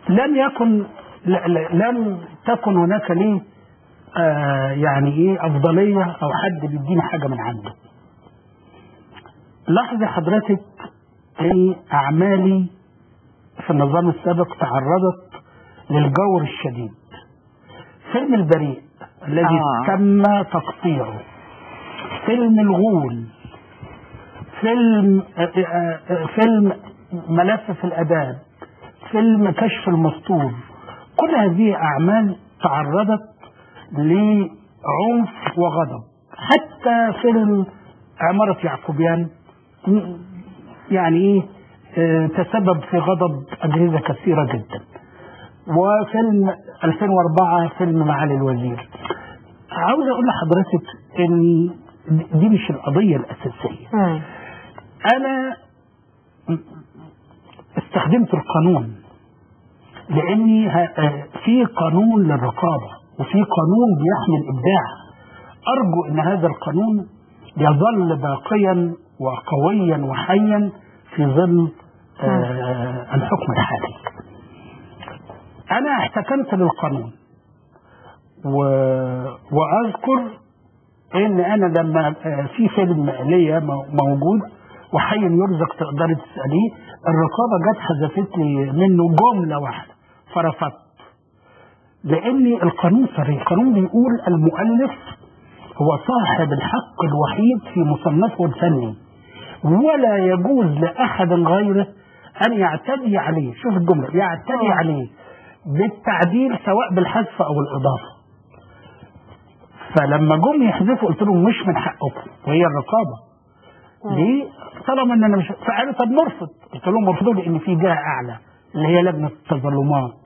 لم يكن ل- ل- لم تكن هناك لي آه يعني ايه افضليه او حد بيديني حاجه من عنده لاحظي حضرتك ان اعمالي في النظام السابق تعرضت للجور الشديد فيلم البريء الذي آه. تم تقطيعه فيلم الغول فيلم آه، آه، آه، فيلم ملف في الاداب فيلم كشف المسطور كل هذه اعمال تعرضت لعنف وغضب حتى فيلم عمارة يعقوبيان م- يعني ايه آه، تسبب في غضب اجهزه كثيره جدا وفيلم 2004 فيلم معالي الوزير عاوز اقول لحضرتك ان دي مش القضيه الاساسيه مم. انا استخدمت القانون لاني ه- آه، في قانون للرقابه وفي قانون بيحمي الابداع ارجو ان هذا القانون يظل باقيا وقويا وحيا في ظل آه، الحكم الحالي انا احتكمت للقانون و... واذكر ان انا لما آه، في فيلم ليا مو- موجود وحي يرزق تقدري تساليه الرقابه جت حذفت لي منه جمله واحده فرفضت لان القانون صريح القانون بيقول المؤلف هو صاحب الحق الوحيد في مصنفه الفني ولا يجوز لاحد غيره ان يعتدي عليه شوف الجمله يعتدي آه. عليه بالتعديل سواء بالحذف او الاضافه فلما جم يحذفوا قلت لهم مش من حقكم وهي الرقابه ليه؟ طالما ان انا مش فقالوا طب نرفض قلت لهم ارفضوا لان في جهه اعلى اللي هي لجنه التظلمات